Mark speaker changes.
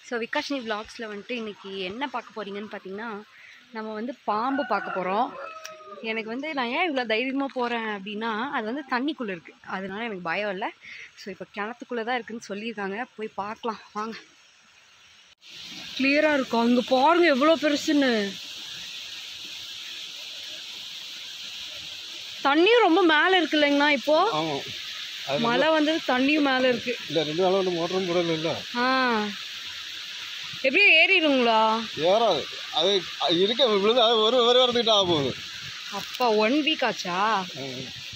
Speaker 1: So Vikashini விலாக்ஸில் வந்துட்டு இன்றைக்கி என்ன பார்க்க போகிறீங்கன்னு பார்த்தீங்கன்னா நம்ம வந்து பாம்பு பார்க்க போகிறோம் எனக்கு வந்து நான் ஏன் இவ்வளோ தைரியமாக போகிறேன் அப்படின்னா அது வந்து தண்ணிக்குள்ளே இருக்குது அதனால எனக்கு பயம் இல்லை ஸோ இப்போ கிணத்துக்குள்ளே தான் இருக்குதுன்னு சொல்லியிருக்காங்க போய் பார்க்கலாம் வாங்க கிளியராக இருக்கும் அங்கே பாருங்க எவ்வளோ பெருசுன்னு தண்ணியும் ரொம்ப மேலே இருக்கு இல்லைங்கண்ணா இப்போது
Speaker 2: ஆமாம் அது
Speaker 1: மழை வந்தது தண்ணியும் மேலே இருக்குது
Speaker 2: இல்லை ரெண்டு நாளும் வந்து மோட்டரும் போடல இல்லை
Speaker 1: ஆ எப்படியும் ஏறிடுங்களா
Speaker 2: ஏறாது அது அது இருக்க விழுந்து அது ஒரு ஒரு வாரத்துக்கிட்ட ஆக போகுது
Speaker 1: அப்பா ஒன் வீக் ஆச்சா
Speaker 2: ம்.